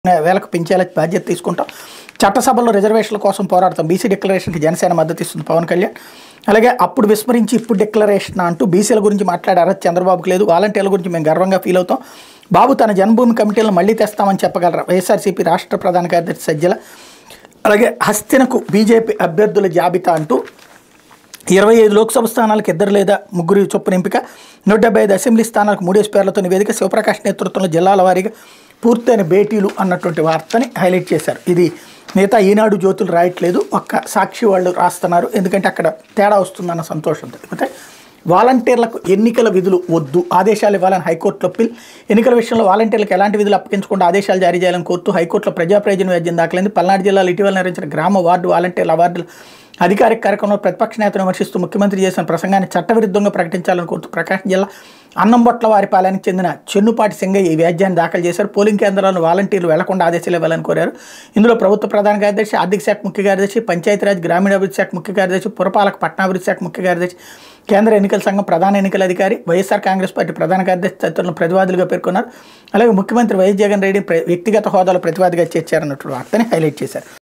వేలకు పెంచేలా బాధ్యత తీసుకుంటాం చట్టసభలో రిజర్వేషన్ల కోసం పోరాడతాం బీసీ డిక్లరేషన్కి జనసేన మద్దతు ఇస్తుంది పవన్ కళ్యాణ్ అలాగే అప్పుడు విస్మరించి ఇప్పుడు డిక్లరేషన్ అంటూ బీసీల గురించి మాట్లాడారు చంద్రబాబుకి లేదు వాలంటీర్ల గురించి మేము గర్వంగా ఫీల్ అవుతాం బాబు తన జన్మభూమి కమిటీలను మళ్ళీ తెస్తామని చెప్పగలరా వైఎస్ఆర్సీపీ రాష్ట్ర ప్రధాన కార్యదర్శి సజ్జల అలాగే హస్తినకు బీజేపీ అభ్యర్థుల జాబితా అంటూ ఇరవై ఐదు లోక్సభ స్థానాలకు ఇద్దరు లేదా ముగ్గురు చొప్పున ఎంపిక నూట డెబ్బై ఐదు అసెంబ్లీ స్థానాలకు మూడేసి పేర్లతో నివేదిక శివప్రకాష్ నేతృత్వంలో జిల్లాల వారీగా పూర్తయిన భేటీలు అన్నటువంటి వార్తని హైలైట్ చేశారు ఇది మిగతా ఈనాడు జ్యోతులు రాయట్లేదు ఒక్క సాక్షి వాళ్ళు రాస్తున్నారు ఎందుకంటే అక్కడ తేడా వస్తుందన్న సంతోషంతో అయితే వాలంటీర్లకు ఎన్నికల విధులు వద్దు ఆదేశాలు ఇవ్వాలని హైకోర్టులో పిల్ ఎన్నికల విషయంలో వాలంటీర్లకు ఎలాంటి విధులు అప్పగించకుండా ఆదేశాలు జారీ చేయాలని కోరుతూ హైకోర్టులో ప్రజా ప్రయోజన వ్యాజ్యం దాఖలైంది పల్నాడు జిల్లాలో ఇటీవల నిర్వహించిన గ్రామ వార్డు వాలంటీర్ల అవార్డులు అధికారిక కార్యక్రమంలో ప్రతిపక్ష నేతను విమర్శిస్తూ ముఖ్యమంత్రి చేసిన ప్రసంగాన్ని చట్టవిరుద్ధంగా ప్రకటించాలని కోరుతూ ప్రకాశం జిల్లా అన్నంబొట్ల వారిపాలెనికి చెందిన చెన్నుపాటి సింగయ్య ఈ వ్యాజ్యాన్ని దాఖలు చేశారు పోలింగ్ కేంద్రాలను వాలంటీర్లు వెళ్లకుండా ఆదేశాలు ఇవ్వాలని కోరారు ఇందులో ప్రభుత్వ ప్రధాన కార్యదర్శి ఆర్థిక శాఖ ముఖ్య కార్యదర్శి పంచాయతీరాజ్ గ్రామీణాభివృద్ధి శాఖ ముఖ్య కార్యదర్శి పురపాలక పట్టణాభివృద్ధి శాఖ ముఖ్య కార్యదర్శి కేంద్ర ఎన్నికల సంఘం ప్రధాన ఎన్నికల అధికారి వైఎస్ఆర్ కాంగ్రెస్ పార్టీ ప్రధాన కార్యదర్శి తదితరులను ప్రతివాదులుగా పేర్కొన్నారు అలాగే ముఖ్యమంత్రి వైఎస్ జగన్ రెడ్డి ప్ర- వ్యక్తిగత హోదాలో ప్రతివాదిగా చేర్చారన్నట్టు వార్తని హైలైట్ చేశారు